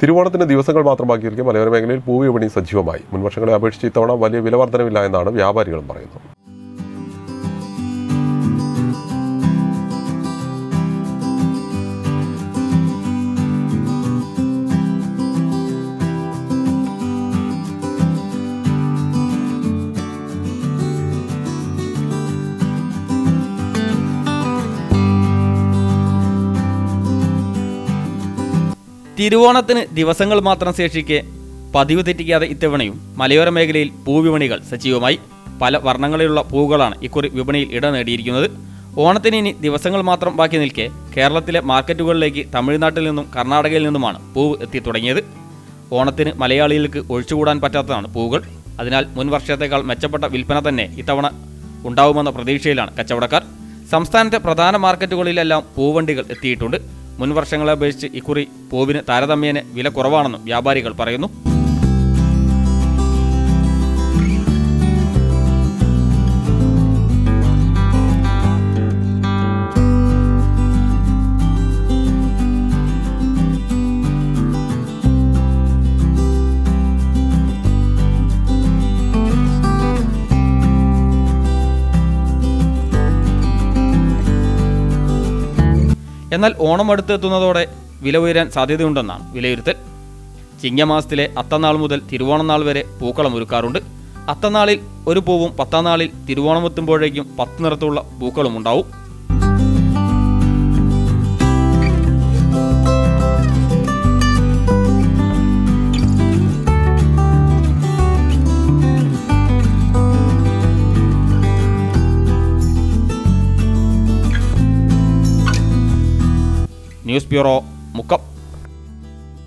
തിരുവോണത്തിന് ദിവസങ്ങൾ മാത്രം ബാക്കിയിരിക്കെ മലയോര മേഖലയിൽ പൂവിപണി സജീവമായി മുൻവർഷങ്ങളെ അപേക്ഷിച്ച് ഇത്തവണ വലിയ വില വർധനവില്ല എന്നാണ് വ്യാപാരികളും പറയുന്നത് തിരുവോണത്തിന് ദിവസങ്ങൾ മാത്രം ശേഷിക്കെ പതിവ് തെറ്റിക്കാതെ ഇത്തവണയും മലയോര മേഖലയിൽ പൂവിപണികൾ സജീവമായി പല വർണ്ണങ്ങളിലുള്ള പൂവുകളാണ് ഇക്കുറി വിപണിയിൽ ഇട നേടിയിരിക്കുന്നത് ഓണത്തിന് ഇനി ദിവസങ്ങൾ മാത്രം ബാക്കി നിൽക്കെ കേരളത്തിലെ മാർക്കറ്റുകളിലേക്ക് തമിഴ്നാട്ടിൽ നിന്നും കർണാടകയിൽ നിന്നുമാണ് പൂവ് എത്തിത്തുടങ്ങിയത് ഓണത്തിന് മലയാളികൾക്ക് ഒഴിച്ചുകൂടാൻ പറ്റാത്തതാണ് പൂവുകൾ അതിനാൽ മുൻ വർഷത്തേക്കാൾ മെച്ചപ്പെട്ട വിൽപ്പന തന്നെ ഇത്തവണ ഉണ്ടാവുമെന്ന പ്രതീക്ഷയിലാണ് കച്ചവടക്കാർ സംസ്ഥാനത്തെ പ്രധാന മാർക്കറ്റുകളിലെല്ലാം പൂവണ്ടികൾ എത്തിയിട്ടുണ്ട് മുൻ വർഷങ്ങളെ അപേക്ഷിച്ച് ഇക്കുറി പൂവിന് താരതമ്യേന വില കുറവാണെന്നും വ്യാപാരികൾ പറയുന്നു എന്നാൽ ഓണം അടുത്തെത്തുന്നതോടെ വില ഉയരാൻ സാധ്യതയുണ്ടെന്നാണ് വിലയിരുത്തൽ ചിങ്ങമാസത്തിലെ അത്തനാൾ മുതൽ തിരുവോണം നാൾ വരെ പൂക്കളം ഒരുക്കാറുണ്ട് അത്തനാളിൽ ഒരു പൂവും പത്താം നാളിൽ തിരുവോണമെത്തുമ്പോഴേക്കും പത്ത് നിറത്തുള്ള പൂക്കളും ഉണ്ടാവും ന്യൂസ് ബ്യൂറോ മുക്കം